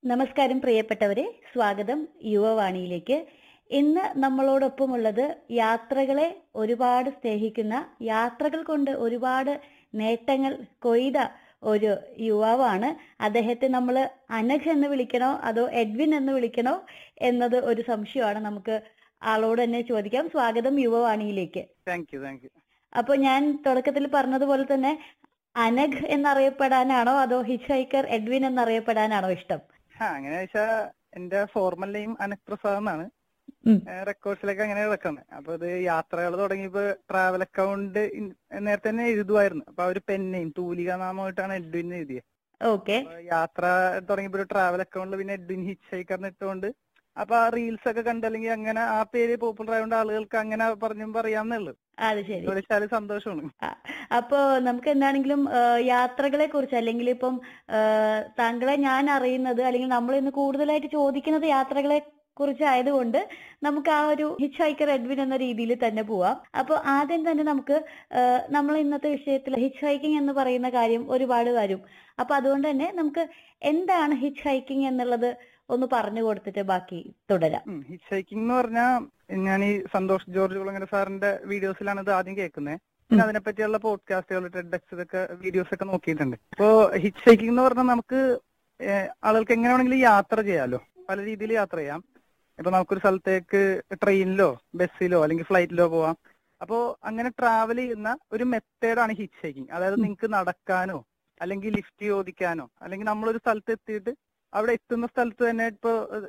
നമസ്കാരം പ്രിയപ്പെട്ടവരെ സ്വാഗതം യുവവാണിയിലേക്ക് ഇന്ന് നമ്മളോടൊപ്പമുള്ളത് യാത്രകളെ ഒരുപാട് സ്നേഹിക്കുന്ന യാത്രകൾ കൊണ്ട് ഒരുപാട് നേട്ടങ്ങൾ കൊയ്ത ഒരു യുവാവാണ് അദ്ദേഹത്തെ നമ്മൾ അനഘ് എന്ന് വിളിക്കണോ അതോ എഡ്വിൻ എന്ന് വിളിക്കണോ എന്നത് ഒരു സംശയമാണ് നമുക്ക് ആളോട് തന്നെ ചോദിക്കാം സ്വാഗതം യുവവാണിയിലേക്ക് താങ്ക് യു താങ്ക് യു അപ്പൊ ഞാൻ തുടക്കത്തിൽ പറഞ്ഞതുപോലെ തന്നെ അനഘ് എന്നറിയപ്പെടാനാണോ അതോ ഹിച്ച് ഹൈക്കർ എഡ്വിൻ എന്നറിയപ്പെടാനാണോ ഇഷ്ടം ആ അങ്ങനെ വെച്ചാ എന്റെ ഫോർമൽ നെയിം അനക് പ്രസാദ് എന്നാണ് ഉം. റെക്കോർഡ്സിലൊക്കെ അങ്ങനെ കിടക്കുന്നത് അപ്പൊ ഇത് യാത്രകൾ തുടങ്ങിയപ്പോ ട്രാവൽ അക്കൗണ്ട് നേരത്തെ തന്നെ എഴുതുമായിരുന്നു അപ്പൊ ആ ഒരു പെൻ നെയിം തൂലിക നാമമായിട്ടാണ് എഡ്വിൻ എഴുതിയത് ഓക്കെ അപ്പൊ യാത്ര തുടങ്ങിയപ്പോ ഒരു ട്രാവൽ അക്കൗണ്ടിൽ പിന്നെ എഡ്വിൻ ഹിച്ച് ഹൈക്കറിന് ഇട്ടുകൊണ്ട് അപ്പൊ ആ റീൽസ് ഒക്കെ കണ്ട് അല്ലെങ്കിൽ അങ്ങനെ ആ പേര് പോപ്പുലർ ആയതുകൊണ്ട് ആളുകൾക്ക് അങ്ങനെ പറഞ്ഞും പറയാന്നുള്ളു അത് ശരി വിളിച്ചാല് സന്തോഷമാണ് അപ്പോ നമുക്ക് എന്താണെങ്കിലും ആ, യാത്രകളെ കുറിച്ച് അല്ലെങ്കിൽ ഇപ്പം ആ, താങ്കളെ ഞാൻ അറിയുന്നത് അല്ലെങ്കിൽ നമ്മൾ ഇന്ന് കൂടുതലായിട്ട് ചോദിക്കുന്നത് യാത്രകളെ കുറിച്ചായതുകൊണ്ട് നമുക്ക് ആ ഒരു ഹിച്ച് ഹൈക്കർ എഡ്വിൻ എന്ന രീതിയിൽ തന്നെ പോവാം അപ്പൊ ആദ്യം തന്നെ നമുക്ക് നമ്മൾ ഇന്നത്തെ വിഷയത്തിൽ ഹിച്ച് ഹൈക്കിംഗ് എന്ന് പറയുന്ന കാര്യം ഒരുപാട് വരും അപ്പൊ അതുകൊണ്ട് തന്നെ നമുക്ക് എന്താണ് ഹിച്ച് ഹൈക്കിംഗ് എന്നുള്ളത് ഒന്ന് പറഞ്ഞു കൊടുത്തിട്ട് ബാക്കി തുടരാം ഹിച്ച് ഹൈക്കിംഗ് എന്ന് പറഞ്ഞാൽ ഞാൻ ഈ സന്തോഷ് ജോർജ് കുളങ്ങര സാറിന്റെ വീഡിയോസിലാണ് ഇത് ആദ്യം കേൾക്കുന്നത് പിന്നെ അതിനെപ്പറ്റിയുള്ള പോഡ്കാസ്റ്റുകൾ ടെഡ്എക്സ് ഇതൊക്കെ വീഡിയോസ് ഒക്കെ നോക്കിയിട്ടുണ്ട് ഇപ്പോ ഹിച്ച് ഹൈക്കിംഗ് എന്ന് പറഞ്ഞാൽ നമുക്ക് ഏഹ്, ആളുകൾക്ക് എങ്ങനെ വേണമെങ്കിലും യാത്ര ചെയ്യാലോ പല രീതിയിൽ യാത്ര ചെയ്യാം ഇപ്പൊ നമുക്കൊരു സ്ഥലത്തേക്ക് ട്രെയിനിലോ ബസ്സിലോ അല്ലെങ്കിൽ ഫ്ലൈറ്റിലോ പോവാം അപ്പോ അങ്ങനെ ട്രാവൽ ചെയ്യുന്ന ഒരു മെത്തേഡാണ് ഹിച്ച് ഹൈക്കിംഗ് അതായത് നിങ്ങൾക്ക് നടക്കാനോ അല്ലെങ്കിൽ ലിഫ്റ്റ് ചോദിക്കാനോ അല്ലെങ്കിൽ നമ്മളൊരു സ്ഥലത്ത് എത്തിയിട്ട് അവിടെ എത്തുന്ന സ്ഥലത്ത് തന്നെ ഇപ്പൊ